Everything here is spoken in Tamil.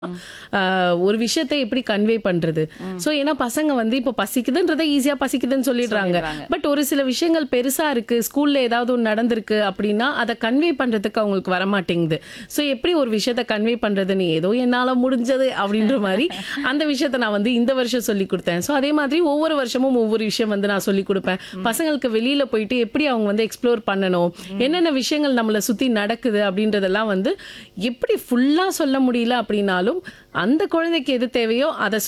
ஆஹ் ஒரு விஷயத்தை எப்படி கன்வே பண்றது சோ ஏன்னா பசங்க வந்து இப்போ பசிக்குதுன்றதை ஈஸியா பசிக்குதுன்னு சொல்லிடுறாங்க சொல்லிடுறாங்க. பட் ஒரு சில விஷயங்கள் பெருசா இருக்கு ஸ்கூல்ல ஏதாவது ஒன்று நடந்திருக்கு அப்படின்னா அதை கன்வே பண்றதுக்கு அவங்களுக்கு வர மாட்டேங்குது ஸோ எப்படி ஒரு விஷயத்த கன்வே பண்றதுன்னு ஏதோ என்னால முடிஞ்சது அப்படின்ற மாதிரி அந்த விஷயத்த நான் வந்து இந்த வருஷம் சொல்லி கொடுத்தேன் ஸோ அதே மாதிரி ஒவ்வொரு வருஷமும் ஒவ்வொரு விஷயம் வந்து நான் சொல்லி கொடுப்பேன் பசங்களுக்கு வெளியில போயிட்டு எப்படி அவங்க வந்து எக்ஸ்ப்ளோர் பண்ணணும் என்னென்ன விஷயங்கள் நம்மளை சுத்தி நடக்குது அப்படின்றதெல்லாம் வந்து எப்படி ஃபுல்லா சொல்ல முடியல அப்படின்னாலும் அந்த குழந்தைக்கு எது தேவையோ அதை